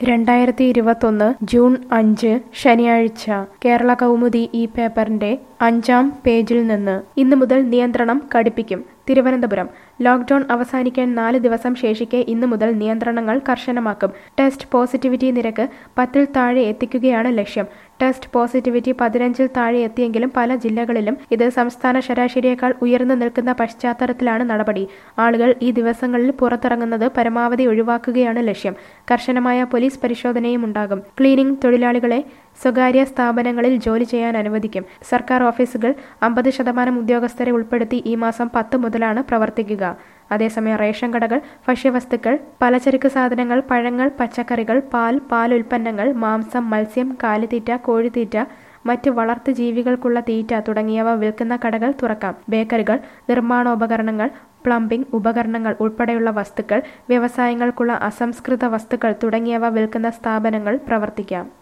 രണ്ടായിരത്തി ഇരുപത്തൊന്ന് ജൂൺ അഞ്ച് ശനിയാഴ്ച കേരള കൗമുദി ഈ പേപ്പറിന്റെ അഞ്ചാം പേജിൽ നിന്ന് ഇന്നു മുതൽ നിയന്ത്രണം കടുപ്പിക്കും തിരുവനന്തപുരം ലോക്ഡൌൺ അവസാനിക്കാൻ നാല് ദിവസം ശേഷിക്കെ ഇന്നു മുതൽ നിയന്ത്രണങ്ങൾ കർശനമാക്കും ടെസ്റ്റ് പോസിറ്റിവിറ്റി നിരക്ക് പത്തിൽ താഴെ എത്തിക്കുകയാണ് ലക്ഷ്യം ടെസ്റ്റ് പോസിറ്റിവിറ്റി പതിനഞ്ചിൽ താഴെ എത്തിയെങ്കിലും പല ജില്ലകളിലും ഇത് സംസ്ഥാന ശരാശരിയേക്കാൾ ഉയർന്നു നിൽക്കുന്ന പശ്ചാത്തലത്തിലാണ് നടപടി ആളുകൾ ഈ ദിവസങ്ങളിൽ പുറത്തിറങ്ങുന്നത് പരമാവധി ഒഴിവാക്കുകയാണ് ലക്ഷ്യം കർശനമായ പോലീസ് പരിശോധനയും ഉണ്ടാകും ക്ലീനിംഗ് തൊഴിലാളികളെ സ്വകാര്യ സ്ഥാപനങ്ങളിൽ ജോലി ചെയ്യാൻ അനുവദിക്കും സർക്കാർ ഓഫീസുകൾ അമ്പത് ശതമാനം ഉദ്യോഗസ്ഥരെ ഉൾപ്പെടുത്തി ഈ മാസം പത്ത് മുതലാണ് പ്രവർത്തിക്കുക അതേസമയം റേഷൻ കടകൾ ഭക്ഷ്യവസ്തുക്കൾ പലചരക്ക് സാധനങ്ങൾ പഴങ്ങൾ പച്ചക്കറികൾ പാൽ പാലുൽപ്പന്നങ്ങൾ മാംസം മത്സ്യം കാലിത്തീറ്റ കോഴിത്തീറ്റ മറ്റ് വളർത്തു ജീവികൾക്കുള്ള തീറ്റ തുടങ്ങിയവ വിൽക്കുന്ന കടകൾ തുറക്കാം ബേക്കറികൾ നിർമ്മാണോപകരണങ്ങൾ പ്ലംബിംഗ് ഉപകരണങ്ങൾ ഉൾപ്പെടെയുള്ള വസ്തുക്കൾ വ്യവസായങ്ങൾക്കുള്ള അസംസ്കൃത വസ്തുക്കൾ തുടങ്ങിയവ വിൽക്കുന്ന സ്ഥാപനങ്ങൾ പ്രവർത്തിക്കാം